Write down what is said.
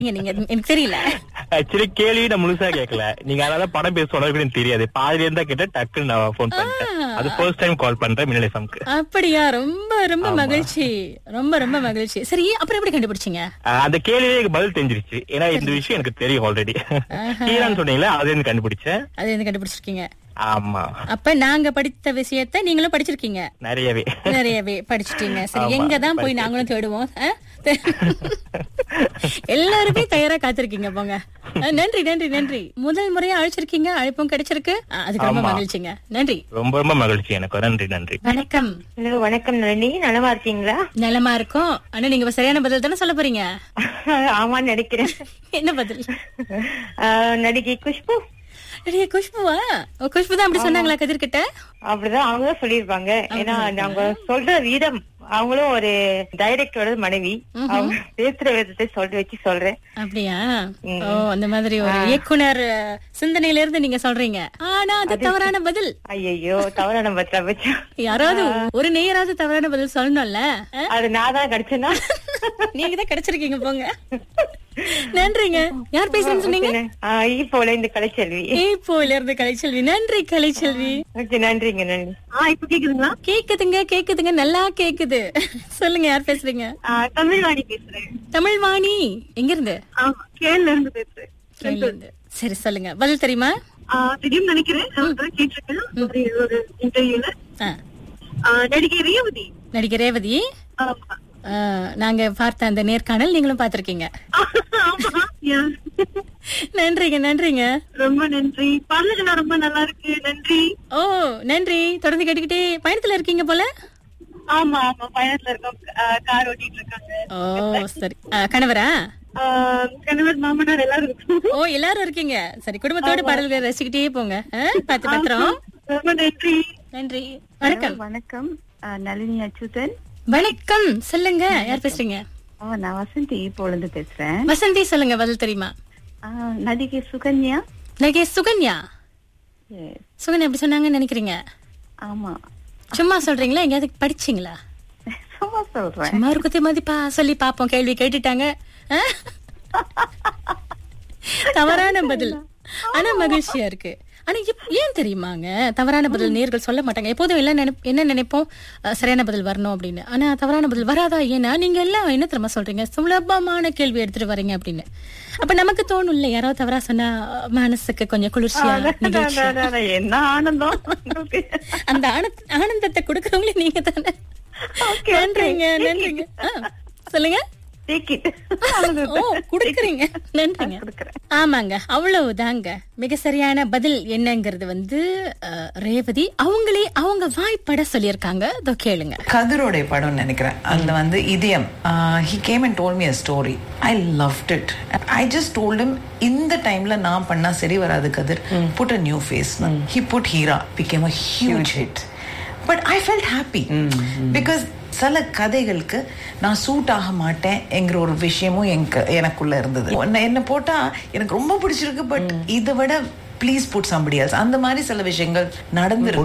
நீங்க நீங்க எனக்கு தெரியல ஆக்சுவலி கேள்வி நான் முழுசா கேட்கல நீங்க அதனால படம் பேச சொன்னது எனக்கு தெரியாது பாதியில இருந்தா கேட்ட டக்குன்னு நான் போன் பண்ணிட்டேன் அது ஃபர்ஸ்ட் டைம் கால் பண்றேன் மின்னல் எஃப்எம்க்கு அப்படியா ரொம்ப ரொம்ப மகிழ்ச்சி ரொம்ப ரொம்ப மகிழ்ச்சி சரி அப்புறம் எப்படி கண்டுபிடிச்சீங்க அந்த கேள்வியே எனக்கு பதில் தெரிஞ்சிருச்சு ஏன்னா இந்த விஷயம் எனக்கு தெரியும் ஆல்ரெடி ஹீரான்னு சொன்னீங்களா அது எனக்கு கண்டுபிடிச்சேன் அது என்ன கண்டுபிடிச்சிருக்கீங்க ஆமா அப்ப நாங்க படித்த விஷயத்த நீங்களும் படிச்சிருக்கீங்க நிறையவே நிறையவே படிச்சிட்டீங்க சரி ஆமா, எங்க தான் போய் நாங்களும் தேடுவோம் ஆ? எல்லாருமே தயாரா காத்திருக்கீங்க போங்க ஆ, நன்றி நன்றி நன்றி முதல் முறையா அழைச்சிருக்கீங்க அழைப்பும் கிடைச்சிருக்கு ஆ, அதுக்கு ரொம்ப ஆமா. மகிழ்ச்சிங்க நன்றி ரொம்ப ரொம்ப மகிழ்ச்சி எனக்கு நன்றி நன்றி வணக்கம் ஹலோ வணக்கம் நளினி நலமா இருக்கீங்களா நலமா இருக்கும் ஆனா நீங்க சரியான பதில் தானே சொல்ல போறீங்க ஆமான்னு நினைக்கிறேன் என்ன பதில் ஆஹ், நடிகை குஷ்பு நடிகை குஷ்புவா ஓ, குஷ்பு தான் அப்படி சொன்னாங்களா கதிர்கிட்ட அப்படிதான் அவங்க தான் சொல்லியிருப்பாங்க ஏன்னா அவங்க சொல்ற விதம் அவங்களும் ஒரு டைரக்டரோட மனைவி அவங்க பேசுற விதத்தை சொல்ல வச்சு சொல்றேன் அப்படியா ஓ அந்த மாதிரி ஒரு இயக்குனர் அஹ், சிந்தனையில இருந்து நீங்க சொல்றீங்க ஆனா அது தவறான பதில் ஐயோ தவறான பத்திரா வச்சா யாராவது ஒரு நேயராவது தவறான பதில் சொல்லணும்ல அஹ்? அது நான் தான் கிடைச்சேன்னா நீங்க தான் கிடைச்சிருக்கீங்க போங்க நன்றிங்க யார் பேசுறேன்னு சொன்னீங்க ஆஹ், இப்போல இந்த கலைச்செல்வி ஏப்போல இருந்து கலைச்செல்வி நன்றி கலைச்செல்வி ஓகே நன்றிங்க நன்றி ஆ இப்ப கேக்குதுங்களா கேக்குதுங்க கேக்குதுங்க நல்லா கேக்குது சொல்லுங்க யார் பேசுறீங்க தமிழ்வாணி பேசுறேன் தமிழ்வாணி எங்க இருந்து ஆமா கேரள இருந்து பேசுறேன் கேரளா இருந்து. சரி சொல்லுங்க பதில் தெரியுமா தெரியும் நினைக்கிறேன் கேட்டிருக்கேன் ஒரு ஒரு இன்டர்வியூல ஆ, நடிகை ரேவதி நடிகை ரேவதி ஆ, நாங்க பார்த்த அந்த நேர்காணல் நீங்களும் பாத்திருக்கீங்க நன்றிங்க நன்றிங்க ரொம்ப நன்றி பாடல்கள் ரொம்ப நல்லா இருக்கு நன்றி ஓ நன்றி தொடர்ந்து கேட்டுக்கிட்டே பயணத்துல இருக்கீங்க போல ஆமா ஆமா பயணத்துல இருக்கோம் கார் ஓட்டிட்டு இருக்காங்க ஓ சரி ஆ, கணவரா ஆஹ் கணவர் மாமனார் எல்லாரும் இருக்கோம் ஓ எல்லாரும் இருக்கீங்க சரி குடும்பத்தோட பாடல்களை ரசிக்கிட்டே போங்க ஆ, பாத்து பத்திரம் ரொம்ப நன்றி நன்றி வணக்கம் வணக்கம் அஹ், நளினி அச்சுதன் வணக்கம் சொல்லுங்க யார் பேசுறீங்க ஓ நான் வசந்தி இப்போல இருந்து பேசுறேன் வசந்தி சொல்லுங்க பதில் தெரியுமா அஹ், நடிகை சுகன்யா நகே சுகன்யா Yes. சுகன்யா எப்படி சொன்னாங்கன்னு நினைக்கிறீங்க ஆமா சும்மா சொல்றீங்களா எங்கேயாவது படிச்சீங்களா சும்மா சொல்றேன் சும்மா ஒரு குத்தி மதிப்பா சொல்லி பாப்போம் கேள்வி கேட்டுட்டாங்க ஆ? தவறான பதில் ஆனா மகிழ்ச்சியா இருக்கு ஆனா இப்- ஏன் தெரியுமாங்க தவறான பதில் நேர்கள் சொல்ல மாட்டாங்க எப்போதும் எல்லாம் நினைப்- என்ன நினைப்போம் அஹ், சரியான பதில் வரணும் அப்படின்னு ஆனா தவறான பதில் வராதா ஏன்னா நீங்க எல்லாம் என்ன தெரியுமா சொல்றீங்க சுலபமான கேள்வி எடுத்துட்டு வரீங்க அப்படின்னு அப்ப நமக்கு தோணும் இல்ல யாராவது தவறா சொன்னா அஹ், மனசுக்கு கொஞ்சம் குளிர்ச்சியா நிகழ்ச்சியா என்ன ஆனந்தம் உங்களுக்கு. அந்த ஆனந்த- ஆனந்தத்தை கொடுக்கறவங்களே நீங்க தானே நன்றிங்க நன்றிங்க ஆ, சொல்லுங்க Take it. ஓ குடுக்குறீங்க நன்றிங்க கொடுக்குறேன். ஆமாங்க அவ்வளவுதாங்க மிக சரியான பதில் என்னங்கிறது வந்து அஹ், ரேவதி அவங்களே அவங்க வாய்ப்பட சொல்லியிருக்காங்க இதோ கேளுங்க கதிரோடைய படம் நினைக்கிறேன் அதுல வந்து Idhayam he came and told me a story I loved it I just told இந்த டைம்ல நான் பண்ணா சரி வராது Kathir put a new face he put Heera became a huge hit but I felt happy because சில கதைகளுக்கு நான் சூட் ஆக மாட்டேன் என்கிற ஒரு விஷயமும் எனக்கு எனக்குள்ள இருந்தது என்ன- என்ன போட்டா எனக்கு ரொம்ப பிடிச்சிருக்கு பட் இதை விட ப்ளீஸ் புட் சம்படி அந்த மாதிரி சில விஷயங்கள் நடந்து